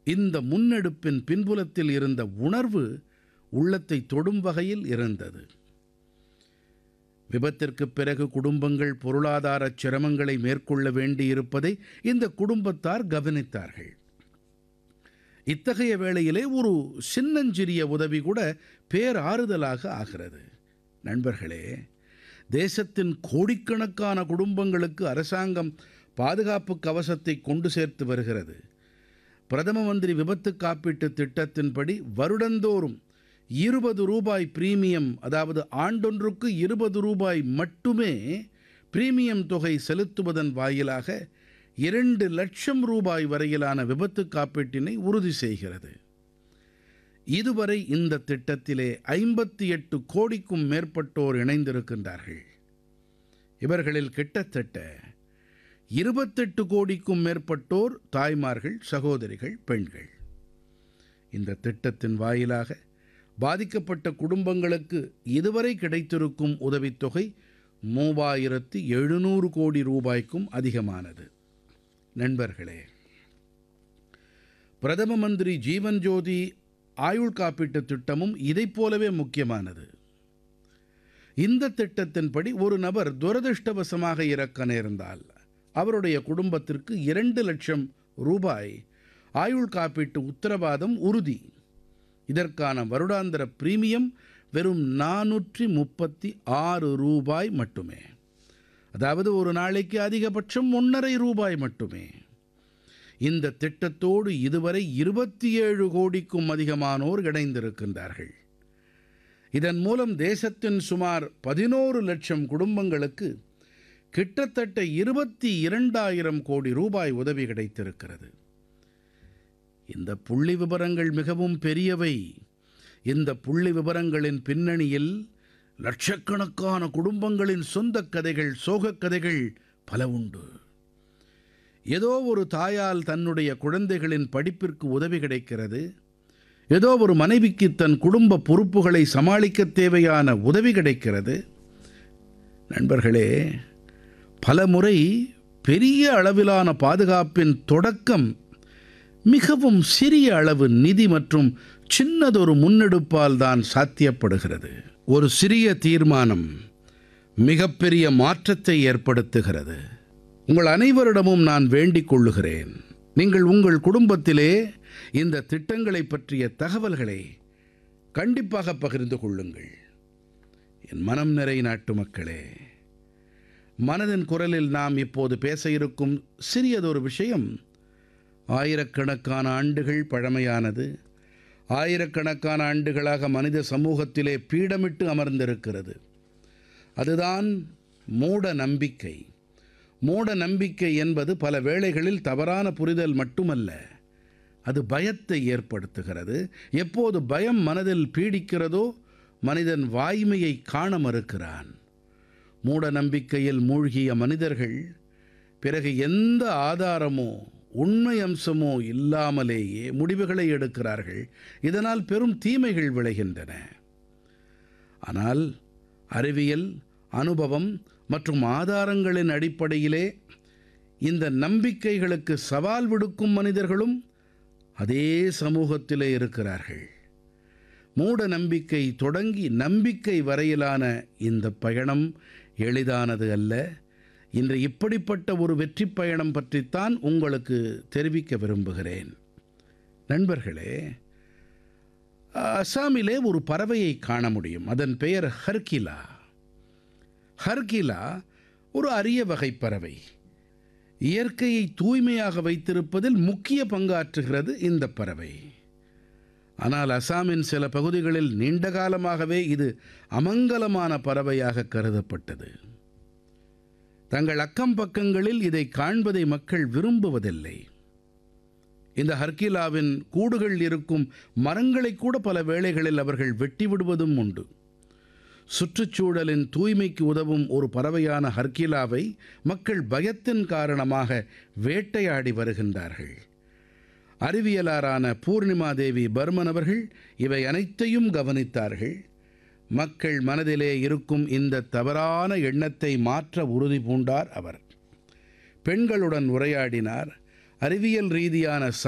இந்த முன்னெடுப்பின் பின்புலத்தில் இருந்த உணர்வு உள்ளத்தை தொடும் வகையில் இருந்தது விபத்திற்குப் பிறகு குடும்பங்கள் பொருளாதார சிரமங்களை மேற்கொள்ள வேண்டியிருப்பதை இந்த குடும்பத்தார் கவனித்தார்கள் இத்தகைய வேளையிலே ஒரு சின்னஞ்சிறிய உதவி கூட பேராறுதலாக ஆகிறது நண்பர்களே தேசத்தின் கோடிக்கணக்கான குடும்பங்களுக்கு அரசாங்கம் பாதுகாப்பு கவசத்தை கொண்டு சேர்த்து வருகிறது பிரதம மந்திரி விபத்து காப்பீட்டு திட்டத்தின்படி வருடந்தோறும் இருபது ரூபாய் பிரீமியம் அதாவது ஆண்டொன்றுக்கு இருபது ரூபாய் மட்டுமே பிரீமியம் தொகை செலுத்துவதன் வாயிலாக இரண்டு லட்சம் ரூபாய் வரையிலான விபத்து காப்பீட்டினை உறுதி செய்கிறது இதுவரை இந்த திட்டத்திலே ஐம்பத்தி எட்டு கோடிக்கும் மேற்பட்டோர் இணைந்திருக்கின்றார்கள் இவர்களில் கிட்டத்தட்ட இருபத்தெட்டு கோடிக்கும் மேற்பட்டோர் தாய்மார்கள் சகோதரிகள் பெண்கள் இந்த திட்டத்தின் வாயிலாக பாதிக்கப்பட்ட குடும்பங்களுக்கு இதுவரை கிடைத்திருக்கும் உதவித்தொகை மூவாயிரத்து எழுநூறு கோடி ரூபாய்க்கும் அதிகமானது நண்பர்களே பிரதம மந்திரி ஜீவன் ஜோதி ஆயுள் காப்பீட்டுத் திட்டமும் இதைப் போலவே முக்கியமானது இந்த திட்டத்தின்படி ஒரு நபர் துரதிருஷ்டவசமாக இறக்க நேர்ந்தால் அவருடைய குடும்பத்திற்கு இரண்டு லட்சம் ரூபாய் ஆயுள் காப்பீட்டு உத்தரவாதம் உறுதி இதற்கான வருடாந்திர பிரீமியம் வெறும் நானூற்றி முப்பத்தி ஆறு ரூபாய் மட்டுமே அதாவது ஒரு நாளைக்கு அதிகபட்சம் ஒன்றரை ரூபாய் மட்டுமே இந்த திட்டத்தோடு இதுவரை இருபத்தி ஏழு கோடிக்கும் அதிகமானோர் இணைந்திருக்கின்றார்கள் இதன் மூலம் தேசத்தின் சுமார் பதினோரு லட்சம் குடும்பங்களுக்கு கிட்டத்தட்ட இருபத்தி இரண்டாயிரம் கோடி ரூபாய் உதவி கிடைத்திருக்கிறது இந்த புள்ளி விவரங்கள் மிகவும் பெரியவை இந்த புள்ளி விவரங்களின் பின்னணியில் லட்சக்கணக்கான குடும்பங்களின் சொந்தக் கதைகள் சோகக் கதைகள் பல உண்டு ஏதோ ஒரு தாயால் தன்னுடைய குழந்தைகளின் படிப்பிற்கு உதவி கிடைக்கிறது ஏதோ ஒரு மனைவிக்கு தன் குடும்ப பொறுப்புகளை சமாளிக்க தேவையான உதவி கிடைக்கிறது நண்பர்களே பல முறை பெரிய அளவிலான பாதுகாப்பின் தொடக்கம் மிகவும் சிறிய அளவு நிதி மற்றும் சின்னதொரு முன்னெடுப்பால் தான் சாத்தியப்படுகிறது ஒரு சிறிய தீர்மானம் மிகப்பெரிய மாற்றத்தை ஏற்படுத்துகிறது உங்கள் அனைவரிடமும் நான் வேண்டிக் கொள்ளுகிறேன் நீங்கள் உங்கள் குடும்பத்திலே இந்த திட்டங்களை பற்றிய தகவல்களை கண்டிப்பாக பகிர்ந்து கொள்ளுங்கள் என் மனம் நிறை நாட்டு மக்களே மனதின் குரலில் நாம் இப்போது பேச இருக்கும் சிறியதொரு விஷயம் ஆயிரக்கணக்கான ஆண்டுகள் பழமையானது ஆயிரக்கணக்கான ஆண்டுகளாக மனித சமூகத்திலே பீடமிட்டு அமர்ந்திருக்கிறது அதுதான் மூட நம்பிக்கை மூட நம்பிக்கை என்பது பல வேளைகளில் தவறான புரிதல் மட்டுமல்ல அது பயத்தை ஏற்படுத்துகிறது எப்போது பயம் மனதில் பீடிக்கிறதோ மனிதன் வாய்மையை காண மறுக்கிறான் மூட நம்பிக்கையில் மூழ்கிய மனிதர்கள் பிறகு எந்த ஆதாரமோ உண்மை அம்சமோ இல்லாமலேயே முடிவுகளை எடுக்கிறார்கள் இதனால் பெரும் தீமைகள் விளைகின்றன ஆனால் அறிவியல் அனுபவம் மற்றும் ஆதாரங்களின் அடிப்படையிலே இந்த நம்பிக்கைகளுக்கு சவால் விடுக்கும் மனிதர்களும் அதே சமூகத்திலே இருக்கிறார்கள் மூட நம்பிக்கை தொடங்கி நம்பிக்கை வரையிலான இந்த பயணம் எளிதானது அல்ல இன்று இப்படிப்பட்ட ஒரு வெற்றி பயணம் பற்றித்தான் உங்களுக்கு தெரிவிக்க விரும்புகிறேன் நண்பர்களே அசாமிலே ஒரு பறவையை காண முடியும் அதன் பெயர் ஹர்கிலா ஹர்கிலா ஒரு அரிய வகை பறவை இயற்கையை தூய்மையாக வைத்திருப்பதில் முக்கிய பங்காற்றுகிறது இந்த பறவை ஆனால் அசாமின் சில பகுதிகளில் நீண்ட காலமாகவே இது அமங்கலமான பறவையாக கருதப்பட்டது தங்கள் அக்கம் பக்கங்களில் இதை காண்பதை மக்கள் விரும்புவதில்லை இந்த ஹர்கிலாவின் கூடுகள் இருக்கும் மரங்களை கூட பல வேளைகளில் அவர்கள் வெட்டி விடுவதும் உண்டு சுற்றுச்சூழலின் தூய்மைக்கு உதவும் ஒரு பறவையான ஹர்கிலாவை மக்கள் பயத்தின் காரணமாக வேட்டையாடி வருகின்றார்கள் அறிவியலாரான பூர்ணிமா தேவி பர்மன் அவர்கள் இவை அனைத்தையும் கவனித்தார்கள் மக்கள் மனதிலே இருக்கும் இந்த தவறான எண்ணத்தை மாற்ற உறுதி பூண்டார் அவர் பெண்களுடன் உரையாடினார் அறிவியல் ரீதியான